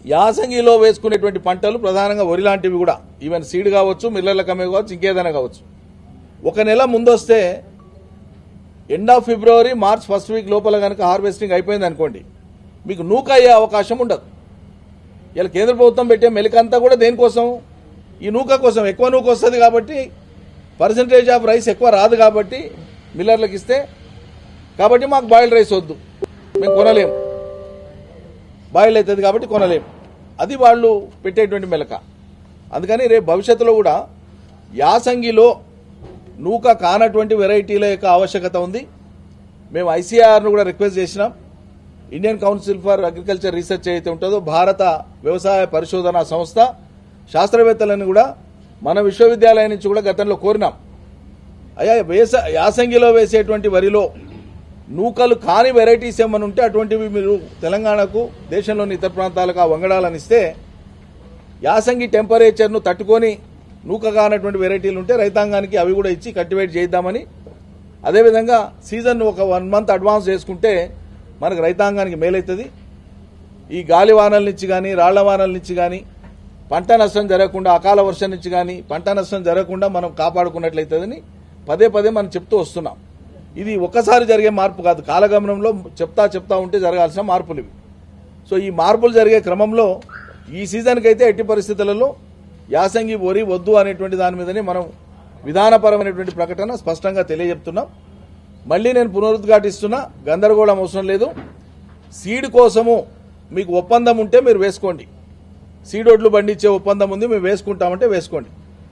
యాసంగిలో వేసుకునేటువంటి పంటలు ప్రధానంగా వరి లాంటివి కూడా ఈవెన్ సీడ్ కావచ్చు మిల్లర్ల కమ్మే కావచ్చు ఇంకేదైనా కావచ్చు ఒక నెల ముందొస్తే end of February March first week లోపల కనుక హార్వెస్టింగ్ అయిపోయింది అనుకోండి మీకు నూక అయ్యే అవకాశం ఉండదు ఇలా కేంద్ర ప్రభుత్వం పెట్టే మెలికంతా కూడా దేనికోసం ఈ నూక కోసం ఎక్కువ నూక వస్తుంది కాబట్టి పర్సంటేజ్ ఆఫ్ రైస్ ఎక్కువ రాదు కాబట్టి మిల్లర్లకు ఇస్తే కాబట్టి మాకు బాయిల్డ్ రైస్ వద్దు మేము కొనలేము బాయిల్ అవుతుంది కాబట్టి కొనలేము అది వాళ్ళు పెట్టేటువంటి మెలక అందుకని రేపు భవిష్యత్తులో కూడా యాసంగిలో నూక కానటువంటి వెరైటీల యొక్క ఆవశ్యకత ఉంది మేము ఐసీఆర్ను కూడా రిక్వెస్ట్ చేసినాం Indian council for agriculture research అయితే ఉంటుందో భారత వ్యవసాయ పరిశోధన సంస్థ శాస్త్రవేత్తలను కూడా మన విశ్వవిద్యాలయం నుంచి కూడా గతంలో కోరినాం అయ్యా వేస యాసంగిలో వేసేటువంటి వరిలో నూకలు కాని వెరైటీస్ ఏమైనా ఉంటే అటువంటివి మీరు తెలంగాణకు దేశంలోని ఇతర ప్రాంతాలకు ఆ వంగడాలను ఇస్తే యాసంగి టెంపరేచర్ను తట్టుకొని నూక కానటువంటి వెరైటీలు ఉంటే రైతాంగానికి అవి కూడా ఇచ్చి కల్టివేట్ చేద్దామని అదేవిధంగా సీజన్ ఒక వన్ మంత్ అడ్వాన్స్ చేసుకుంటే మనకు రైతాంగానికి మేలవుతుంది ఈ గాలి వానల నుంచి కానీ రాళ్ల వానల నుంచి కానీ పంట నష్టం జరగకుండా అకాల వర్షం నుంచి కానీ పంట నష్టం జరగకుండా మనం కాపాడుకున్నట్లయితుందని పదే పదే మనం చెప్తూ వస్తున్నాం ఇది ఒక్కసారి జరిగే మార్పు కాదు కాలగమనంలో చెప్తా చెప్తా ఉంటే జరగాల్సిన మార్పులు ఇవి సో ఈ మార్పులు జరిగే క్రమంలో ఈ సీజన్కి అయితే ఎట్టి పరిస్థితులలో యాసంగి వరి వద్దు అనేటువంటి దాని మీదనే మనం విధానపరమైనటువంటి ప్రకటన స్పష్టంగా తెలియజెప్తున్నాం మళ్ళీ నేను పునరుద్ఘాటిస్తున్నా గందరగోళం అవసరం లేదు సీడ్ కోసము మీకు ఒప్పందం ఉంటే మీరు వేసుకోండి సీడ్ ఒడ్లు పండించే ఒప్పందం ఉంది మేము వేసుకుంటామంటే వేసుకోండి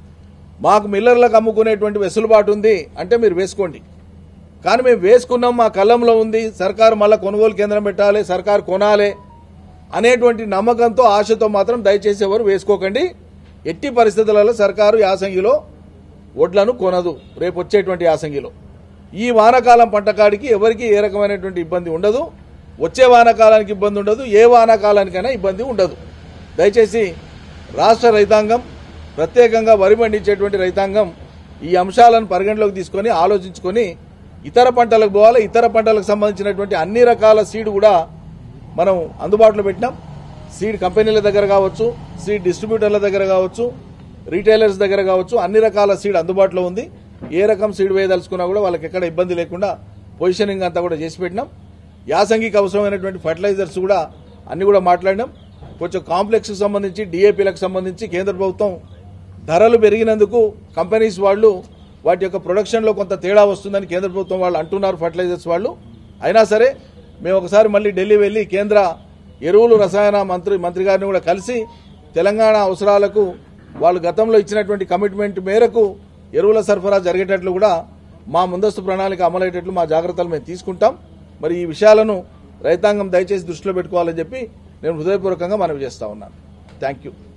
మాకు మిల్లర్లకు అమ్ముకునేటువంటి వెసులుబాటు ఉంది అంటే మీరు వేసుకోండి కానీ మేము వేసుకున్నాం మా కళ్ళంలో ఉంది సర్కారు మళ్ళీ కొనుగోలు కేంద్రం పెట్టాలి సర్కారు కొనాలి అనేటువంటి నమ్మకంతో ఆశతో మాత్రం దయచేసి ఎవరు వేసుకోకండి ఎట్టి పరిస్థితులలో సర్కారు యాసంగిలో వడ్లను కొనదు రేపు వచ్చేటువంటి యాసంగిలో ఈ వానాకాలం పంటకాడికి ఎవరికి ఏ రకమైనటువంటి ఇబ్బంది ఉండదు వచ్చే వానాకాలానికి ఇబ్బంది ఉండదు ఏ వానాకాలానికైనా ఇబ్బంది ఉండదు దయచేసి రాష్ట్ర రైతాంగం ప్రత్యేకంగా వరి పండించేటువంటి రైతాంగం ఈ అంశాలను పరిగణలోకి తీసుకొని ఆలోచించుకొని ఇతర పంటలకు పోవాలి ఇతర పంటలకు సంబంధించినటువంటి అన్ని రకాల సీడ్ కూడా మనం అందుబాటులో పెట్టినాం సీడ్ కంపెనీల దగ్గర కావచ్చు సీడ్ డిస్ట్రిబ్యూటర్ల దగ్గర కావచ్చు రీటైలర్స్ దగ్గర కావచ్చు అన్ని రకాల సీడ్ అందుబాటులో ఉంది ఏ రకం సీడ్ వేయదలుచుకున్నా కూడా వాళ్ళకి ఎక్కడ ఇబ్బంది లేకుండా పొజిషనింగ్ అంతా కూడా చేసి పెట్టినాం యాసంగికి అవసరమైనటువంటి ఫర్టిలైజర్స్ కూడా అన్ని కూడా మాట్లాడినాం కొంచెం కాంప్లెక్స్కి సంబంధించి డిఏపీలకు సంబంధించి కేంద్ర ప్రభుత్వం ధరలు పెరిగినందుకు కంపెనీస్ వాళ్ళు వాటి యొక్క ప్రొడక్షన్లో కొంత తేడా వస్తుందని కేంద్ర ప్రభుత్వం వాళ్ళు అంటున్నారు ఫర్టిలైజర్స్ వాళ్ళు అయినా సరే మేము ఒకసారి మళ్ళీ ఢిల్లీ వెళ్ళి కేంద్ర ఎరువులు రసాయన మంత్రి మంత్రి గారిని కూడా కలిసి తెలంగాణ అవసరాలకు వాళ్ళు గతంలో ఇచ్చినటువంటి కమిట్మెంట్ మేరకు ఎరువుల సరఫరా జరిగేటట్లు కూడా మా ముందస్తు ప్రణాళిక అమలయ్యేటట్లు మా జాగ్రత్తలు మేము తీసుకుంటాం మరి ఈ విషయాలను రైతాంగం దయచేసి దృష్టిలో పెట్టుకోవాలని చెప్పి నేను హృదయపూర్వకంగా మనవి చేస్తా ఉన్నాను థ్యాంక్ యూ